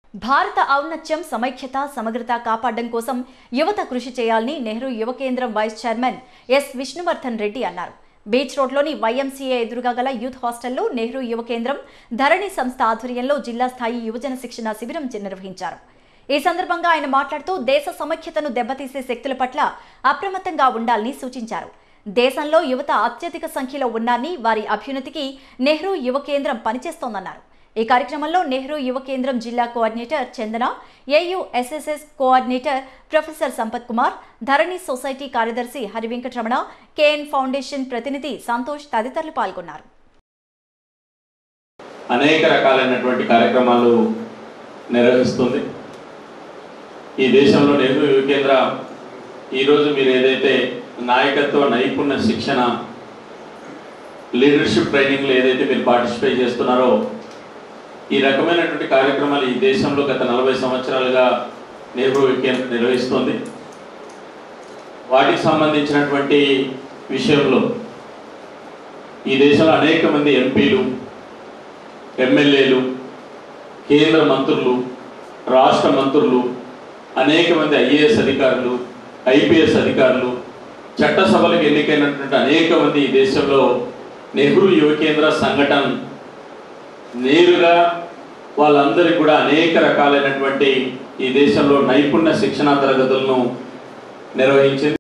భారత ఔన్నత్యం సమైక్యత సమగ్రత కాపాడడం కోసం యువత కృషి చేయాలని Nehru Yuva Kendram vice chairman S Vishnuvardhan Reddy అన్నారు బీచ్ రోడ్లోని వైఎంసీఏ ఎదురుగా గల యూత్ హాస్టల్లో నెహ్రూ యువ కేంద్రం ధరణి సంస్థ ఆధ్వర్యంలో జిల్లా స్థాయి యువజన శిక్షణ శిబిరం నిర్వహించారు ఈ సందర్భంగా ఆయన మాట్లాడుతూ దేశ సమైక్యతను దెబ్బతీసే శక్తుల పట్ల అప్రమత్తంగా ఉండాలని సూచించారు దేశంలో యువత అత్యధిక సంఖ్యలో ఉన్నారని వారి అభ్యున్నతికి నెహ్రూ యువ కేంద్రం పనిచేస్తోందన్నారు ఈ కార్యక్రమంలో నెహ్రూ యువ కేంద్రం జిల్లా coordinator Chandana AU SSS coordinator professor Sampath Kumar Dharani society కార్యదర్శి హరివెంకటరమణ కేఎన్ ఫౌండేషన్ ప్రతినిధి సంతోష్ తదితరులు పాల్గొన్నారు అనేక రకాలైనటువంటి కార్యక్రమాలు నిర్వహిస్తుంది ఈ దేశంలో నెహ్రూ యువ కేంద్ర ఈరోజు మీరు ఏదైతే నాయకత్వ నైపుణ్య శిక్షణ లీడర్షిప్ ట్రైనింగ్లో ఏదైతే మీరు పార్టిసిపేట్ చేస్తున్నారో ఈ రకమైనటువంటి కార్యక్రమాలు ఈ దేశంలో గత నలభై సంవత్సరాలుగా నెహ్రూ యువ కేంద్రం నిర్వహిస్తుంది వాటికి సంబంధించినటువంటి విషయంలో ఈ దేశంలో అనేక మంది ఎంపీలు ఎమ్మెల్యేలు కేంద్ర మంత్రులు రాష్ట్ర మంత్రులు అనేక మంది ఐఏఎస్ అధికారులు ఐపీఎస్ అధికారులు చట్టసభలకు ఎన్నికైనటువంటి అనేక మంది ఈ దేశంలో నెహ్రూ యువ కేంద్ర సంఘటన నేరుగా వాళ్ళందరికీ కూడా అనేక రకాలైనటువంటి ఈ దేశంలో నైపుణ్య శిక్షణా తరగతులను నిర్వహించింది